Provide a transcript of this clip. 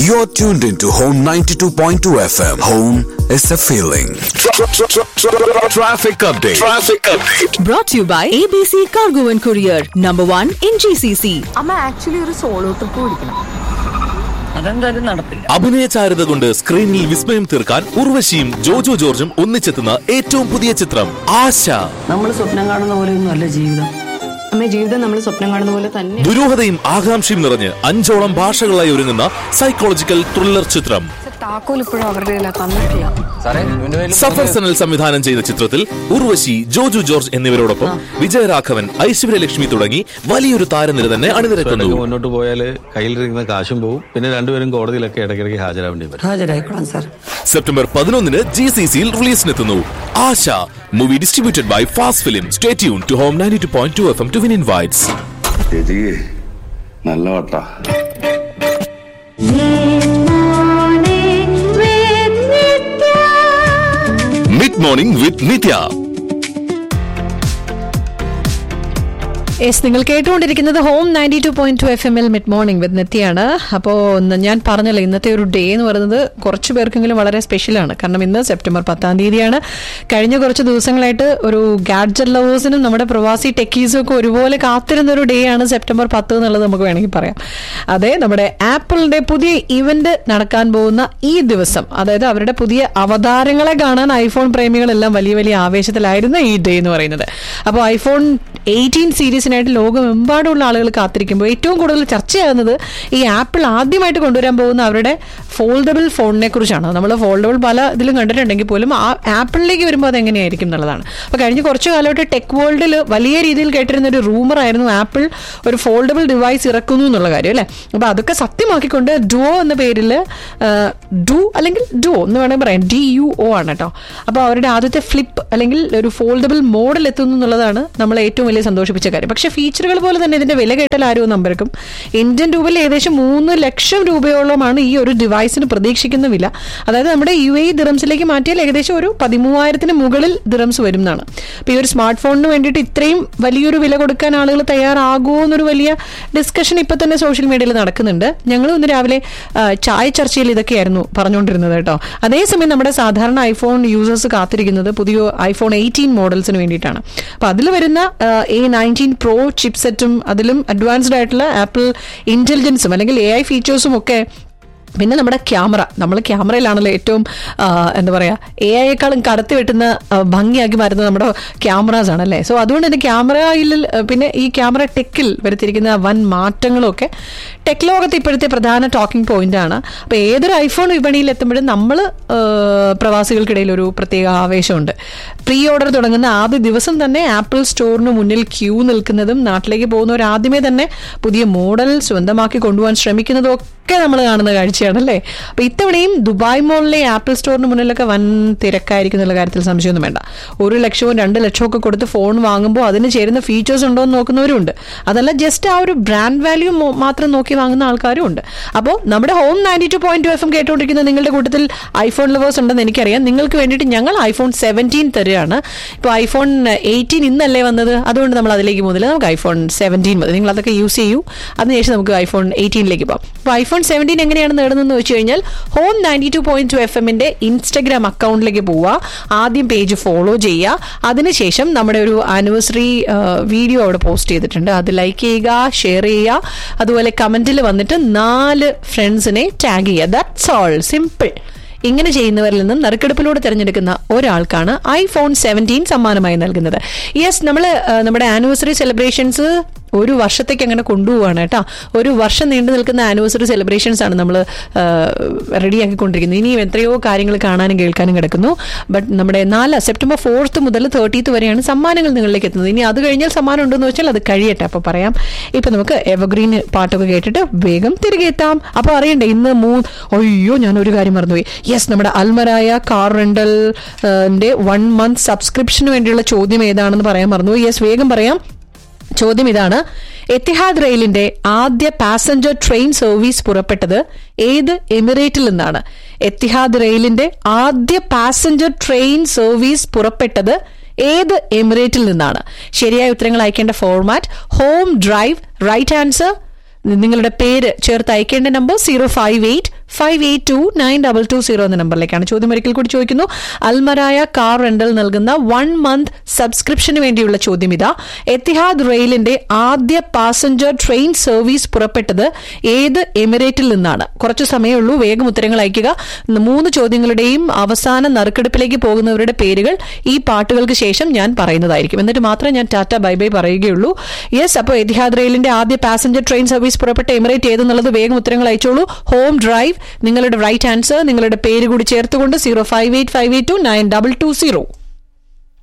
You're tuned into Home 92.2 FM. Home is a feeling. Traffic update. Traffic update. Brought to you by ABC Cargo and Courier, number one in GCC. അമ്മ actually ഒരു solo trip പിടിക്കണം അതെന്തായാലും നടപ്പില്ല അഭിനയ ചാരുത കൊണ്ട് സ്ക്രീനിൽ വിസ്മയം തീർക്കാൻ ഉർവശിയും ജോജോ ജോർജും ഒന്നിച്ചെത്തുന്ന ഏറ്റവും പുതിയ ചിത്രം ആശ നമ്മൾ സ്വപ്നം കാണുന്ന പോലെയൊന്നും അല്ല ജീവിതം അമ്മ ജീവിതം നമ്മൾ സ്വപ്നം കാണുന്ന പോലെ തന്നെ ദുരൂഹതയും ആകാംക്ഷയും നിറഞ്ഞ് അഞ്ചോളം ഭാഷകളായി ഒരുങ്ങുന്ന സൈക്കോളജിക്കൽ ത്രില്ലർ ചിത്രം താക്കോൽ ഇപ്പോഴും അവരുടെ കയ്യിലാ തന്നിട്ടില്ല സഫർ സനൽ സംവിധാനം ചെയ്ത ചിത്രത്തിൽ ഉർവശി ജോജു ജോർജ് എന്നിവരോടൊപ്പം വിജയരാഘവൻ ഐശ്വര്യലക്ഷ്മി തുടങ്ങി വലിയൊരു താരനിര തന്നെ അണിനിരക്കുന്നു ഇടയ്ക്ക് മുന്നോട്ട് പോയാൽ കയ്യിലിരിക്കുന്ന കാശും പോവും പിന്നെ രണ്ടുപേരും കോടതിയിലൊക്കെ ഇടയ്ക്കിടയ്ക്ക് ഹാജരാവേണ്ടി വരും ഹാജരായിക്കോളാം സാർ സെപ്റ്റംബർ പതിനൊന്നിന് ജി സി സിയിൽ റിലീസിനെത്തുന്നു Asha movie distributed by fast film stay tune to home ninety two point two F M to win invites ചേച്ചി നല്ല വട്ടാ mid morning with Nitya yes നിങ്ങൾ കേട്ടുകൊണ്ടിരിക്കുന്നത് home ninety two point two F M L mid morning with നിത്യാണ് അപ്പോൾ ഞാൻ പറഞ്ഞല്ലോ ഇന്നത്തെ ഒരു ഡേ എന്ന് പറയുന്നത് കുറച്ച് പേർക്കെങ്കിലും വളരെ സ്പെഷ്യലാണ് കാരണം ഇന്ന് സെപ്റ്റംബർ പത്താം തീയതിയാണ് കഴിഞ്ഞ കുറച്ച് ദിവസങ്ങളായിട്ട് ഒരു ഗാഡ്ജറ്റ് ലവേഴ്സിനും നമ്മുടെ പ്രവാസി ടെക്കീസും ഒക്കെ ഒരുപോലെ കാത്തിരുന്ന ഒരു ഡേ ആണ് സെപ്റ്റംബർ പത്ത് എന്നുള്ളത് നമുക്ക് വേണമെങ്കിൽ പറയാം അതെ നമ്മുടെ ആപ്പിളിന്റെ പുതിയ ഇവന്റ് നടക്കാൻ പോകുന്ന ഈ ദിവസം അതായത് അവരുടെ പുതിയ അവതാരങ്ങളെ കാണാൻ ഐഫോൺ പ്രേമികളെല്ലാം വലിയ വലിയ ആവേശത്തിലായിരുന്നു ഈ ഡേ എന്ന് പറയുന്നത് അപ്പോൾ ഐഫോൺ എയ്റ്റീൻ സീരീസിനായിട്ട് ലോകമെമ്പാടുമുള്ള ആളുകൾ കാത്തിരിക്കുമ്പോൾ ഏറ്റവും കൂടുതൽ ചർച്ചയാകുന്നത് ഈ ആപ്പിൾ ആദ്യമായിട്ട് കൊണ്ടുവരാൻ പോകുന്ന അവരുടെ ഫോൾഡബിൾ ഫോണിനെ കുറിച്ചാണ് നമ്മൾ ഫോൾഡബിൾ പല ഇതിലും കണ്ടിട്ടുണ്ടെങ്കിൽ പോലും ആ ആപ്പിളിലേക്ക് വരുമ്പോൾ അതെങ്ങനെയായിരിക്കും എന്നുള്ളതാണ് അപ്പോൾ കഴിഞ്ഞ കുറച്ച് കാലമായിട്ട് ടെക് വേൾഡിൽ വലിയ രീതിയിൽ കേട്ടിരുന്ന ഒരു റൂമർ ആയിരുന്നു ആപ്പിൾ ഒരു ഫോൾഡബിൾ ഡിവൈസ് ഇറക്കുന്നു എന്നുള്ള കാര്യം അല്ലേ അപ്പോൾ അതൊക്കെ സത്യമാക്കിക്കൊണ്ട് ഡുവോ എന്ന പേരിൽ ഡു അല്ലെങ്കിൽ ഡുവോ എന്ന് വേണമെങ്കിൽ പറയാം ഡി യു ഒ ആണ് കേട്ടോ അപ്പോൾ അവരുടെ ആദ്യത്തെ ഫ്ലിപ്പ് അല്ലെങ്കിൽ ഒരു ഫോൾഡബിൾ മോഡൽ എത്തുന്നു എന്നുള്ളതാണ് നമ്മളെ ഏറ്റവും വലിയ സന്തോഷിപ്പിച്ച കാര്യം പക്ഷേ ഫീച്ചറുകൾ പോലെ തന്നെ ഇതിന്റെ വില കേട്ടാൽ ആരും നമ്പർക്കും ഇന്ത്യൻ രൂപയിൽ ഏകദേശം മൂന്ന് ലക്ഷം രൂപയോളമാണ് ഈ ഒരു ഡിവൈസിന് പ്രതീക്ഷിക്കുന്ന വില അതായത് നമ്മുടെ യു എ ദിറംസിലേക്ക് മാറ്റിയാൽ ഏകദേശം ഒരു പതിമൂവായിരത്തിന് മുകളിൽ ദിറംസ് വരും എന്നാണ് അപ്പോൾ ഈ ഒരു സ്മാർട്ട് ഫോണിന് വേണ്ടിയിട്ട് ഇത്രയും വലിയൊരു വില കൊടുക്കാൻ ആളുകൾ തയ്യാറാകുമോ എന്നൊരു വലിയ ഡിസ്കഷൻ ഇപ്പൊ തന്നെ സോഷ്യൽ മീഡിയയിൽ നടക്കുന്നുണ്ട് ഞങ്ങൾ ഇന്ന് രാവിലെ ആ, ചായ ചർച്ചയിൽ ഇതൊക്കെയായിരുന്നു പറഞ്ഞുകൊണ്ടിരുന്നത് കേട്ടോ അതേസമയം നമ്മുടെ സാധാരണ ഐഫോൺ യൂസേഴ്സ് കാത്തിരിക്കുന്നത് പുതിയ ഐഫോൺ എയ്റ്റീൻ മോഡൽസിന് വേണ്ടിയിട്ടാണ് അപ്പൊ അതിൽ വരുന്ന എ നയൻറ്റീൻ പ്രോ ചിപ്സെറ്റും അതിലും അഡ്വാൻസ്ഡ് ആയിട്ടുള്ള ആപ്പിൾ ഇന്റലിജൻസും അല്ലെങ്കിൽ എ ഐ ഫീച്ചേഴ്സും ഒക്കെ പിന്നെ നമ്മുടെ ക്യാമറ നമ്മൾ ക്യാമറയിലാണല്ലോ ഏറ്റവും ആ, എന്താ പറയുക എ ഐയെക്കാളും കടത്തി വെട്ടുന്ന ആ, ഭംഗിയാക്കി മാറ്റുന്നത് നമ്മുടെ ക്യാമറാസ് ആണല്ലേ സോ അതുകൊണ്ട് തന്നെ ക്യാമറയിൽ ആ, പിന്നെ ഈ ക്യാമറ ടെക്കിൽ വരുത്തിയിരിക്കുന്ന വൻ മാറ്റങ്ങളൊക്കെ ടെക് ലോകത്ത് ഇപ്പോഴത്തെ പ്രധാന ടോക്കിംഗ് പോയിന്റ് ആണ് അപ്പോൾ ഏതൊരു ഐഫോൺ വിപണിയിൽ എത്തുമ്പോഴും നമ്മൾ പ്രവാസികൾക്കിടയിൽ ഒരു പ്രത്യേക ആവേശമുണ്ട് പ്രീ ഓർഡർ തുടങ്ങുന്ന ആദ്യ ദിവസം തന്നെ ആപ്പിൾ സ്റ്റോറിന് മുന്നിൽ ക്യൂ നിൽക്കുന്നതും നാട്ടിലേക്ക് പോകുന്നവർ ആദ്യമേ തന്നെ പുതിയ മോഡൽ സ്വന്തമാക്കി കൊണ്ടുപോകാൻ ശ്രമിക്കുന്നതും ഒക്കെ നമ്മൾ കാണുന്ന കാഴ്ചയാണല്ലേ അപ്പൊ ഇത്തവണയും ദുബായ് മോളിലെ ആപ്പിൾ സ്റ്റോറിന് മുന്നിലൊക്കെ വൻ തിരക്കായിരിക്കും എന്നുള്ള കാര്യത്തിൽ സംശയമൊന്നും വേണ്ട ഒരു ലക്ഷവും രണ്ട് ലക്ഷവും ഒക്കെ കൊടുത്ത് ഫോൺ വാങ്ങുമ്പോൾ അതിന് ചേരുന്ന ഫീച്ചേഴ്സ് ഉണ്ടോ എന്ന് നോക്കുന്നവരുണ്ട് അതല്ല ജസ്റ്റ് ആ ഒരു ബ്രാൻഡ് വാല്യൂ മാത്രം നോക്കി വാങ്ങുന്ന ആൾക്കാരും ഉണ്ട് അപ്പോൾ നമ്മുടെ home ninety two point two F M കേട്ടുകൊണ്ടിരിക്കുന്ന നിങ്ങളുടെ കൂട്ടത്തിൽ ഐഫോൺ ലവേഴ്സ് ഉണ്ടെന്ന് എനിക്കറിയാം നിങ്ങൾക്ക് വേണ്ടിയിട്ട് ഞങ്ങൾ ഐഫോൺ സെവൻറ്റീൻ തരികയാണ് ഇപ്പോൾ ഐഫോൺ എയ്റ്റീൻ ഇന്നല്ലേ വന്നത് അതുകൊണ്ട് നമ്മൾ അതിലേക്ക് പോകുന്നില്ല നമുക്ക് ഐഫോൺ സെവൻറ്റീൻ മതി നിങ്ങൾ അതൊക്കെ യൂസ് ചെയ്യൂ അതിനുശേഷം നമുക്ക് ഐഫോൺ എയ്റ്റീനിലേക്ക് പോകാം അപ്പോൾ ഐഫോൺ സെവൻറ്റീൻ എങ്ങനെയാണ് നേടുന്നതെന്ന് വെച്ച് കഴിഞ്ഞാൽ home ninety two point two F എമ്മിന്റെ ഇൻസ്റ്റഗ്രാം അക്കൗണ്ടിലേക്ക് പോവുക ആദ്യം പേജ് ഫോളോ ചെയ്യുക അതിനുശേഷം നമ്മുടെ ഒരു ആനിവേഴ്സറി വീഡിയോ അവിടെ പോസ്റ്റ് ചെയ്തിട്ടുണ്ട് അത് ലൈക്ക് ചെയ്യുക ഷെയർ ചെയ്യുക അതുപോലെ കമന്റിൽ വന്നിട്ട് നാല് ഫ്രണ്ട്സിനെ ടാഗ് ചെയ്യുക ദാറ്റ്സ് ഓൾ സിമ്പിൾ ഇങ്ങനെ ചെയ്യുന്നവരിൽ നിന്നും നറുക്കെടുപ്പിലൂടെ തിരഞ്ഞെടുക്കുന്ന ഒരാൾക്കാണ് ഐഫോൺ സെവൻറ്റീൻ സമ്മാനമായി നൽകുന്നത് യെസ് നമ്മൾ നമ്മുടെ ആനിവേഴ്സറി സെലിബ്രേഷൻസ് ഒരു വർഷത്തേക്ക് അങ്ങനെ കൊണ്ടുപോവാണ് കേട്ടോ ഒരു വർഷം നീണ്ടു നിൽക്കുന്ന ആനിവേഴ്സറി സെലിബ്രേഷൻസ് ആണ് നമ്മൾ റെഡിയാക്കിക്കൊണ്ടിരിക്കുന്നത് ഇനിയും എത്രയോ കാര്യങ്ങൾ കാണാനും കേൾക്കാനും കിടക്കുന്നു ബട്ട് നമ്മുടെ നാല് സെപ്റ്റംബർ ഫോർത്ത് മുതൽ തേർട്ടീത്ത് വരെയാണ് സമ്മാനങ്ങൾ നിങ്ങളിലേക്ക് എത്തുന്നത് ഇനി അത് കഴിഞ്ഞാൽ സമ്മാനം ഉണ്ടെന്ന് വെച്ചാൽ അത് കഴിയട്ടെ അപ്പോൾ പറയാം ഇപ്പൊ നമുക്ക് എവർഗ്രീൻ പാട്ടൊക്കെ കേട്ടിട്ട് വേഗം തിരികെ എത്താം അപ്പോൾ അറിയണ്ടേ ഇന്ന് മൂ അയ്യോ ഞാൻ ഒരു കാര്യം മറന്നുപോയി യെസ് നമ്മുടെ Almarai car rental one month സബ്സ്ക്രിപ്ഷന് വേണ്ടിയുള്ള ചോദ്യം ഏതാണെന്ന് പറയാൻ മറന്നുപോയി യെസ് വേഗം പറയാം ചോദ്യം ഇതാണ് എത്തിഹാദ് റെയിലിന്റെ ആദ്യ പാസഞ്ചർ ട്രെയിൻ സർവീസ് പുറപ്പെട്ടത് ഏത് എമിറേറ്റിൽ നിന്നാണ് എത്തിഹാദ് റെയിലിന്റെ ആദ്യ പാസഞ്ചർ ട്രെയിൻ സർവീസ് പുറപ്പെട്ടത് ഏത് എമിറേറ്റിൽ നിന്നാണ് ശരിയായ ഉത്തരങ്ങൾ അയക്കേണ്ട format home drive right answer നിങ്ങളുടെ പേര് ചേർത്ത് അയക്കേണ്ട number zero five eight five eight two nine double two zero എന്ന നമ്പറിലേക്കാണ് ചോദ്യം ഒരിക്കൽ കൂടി ചോദിക്കുന്നു അൽമരായ കാർ റെന്റൽ നൽകുന്ന വൺ മന്ത് സബ്സ്ക്രിപ്ഷന് വേണ്ടിയുള്ള ചോദ്യം ഇതാ എത്തിഹാദ് റെയിലിന്റെ ആദ്യ പാസഞ്ചർ ട്രെയിൻ സർവീസ് പുറപ്പെട്ടത് ഏത് എമിറേറ്റിൽ നിന്നാണ് കുറച്ചു സമയമുള്ളൂ വേഗം ഉത്തരങ്ങൾ അയക്കുക മൂന്ന് ചോദ്യങ്ങളുടെയും അവസാന നറുക്കെടുപ്പിലേക്ക് പോകുന്നവരുടെ പേരുകൾ ഈ പാട്ടുകൾക്ക് ശേഷം ഞാൻ പറയുന്നതായിരിക്കും എന്നിട്ട് മാത്രമേ ഞാൻ ടാറ്റ ബൈ ബൈ പറയുകയുള്ളൂ യെസ് അപ്പോൾ എതിഹാദ് റെയിലിന്റെ ആദ്യ പാസഞ്ചർ ട്രെയിൻ സർവീസ് പുറപ്പെട്ട എമിറേറ്റ് ഏതെന്നുള്ളത് വേഗം ഉത്തരങ്ങൾ അയച്ചോളൂ ഹോം ഡ്രൈവ് നിങ്ങളുടെ റൈറ്റ് ആൻസർ നിങ്ങളുടെ പേര് കൂടി ചേർത്തുകൊണ്ട് zero five eight five eight two nine double two zero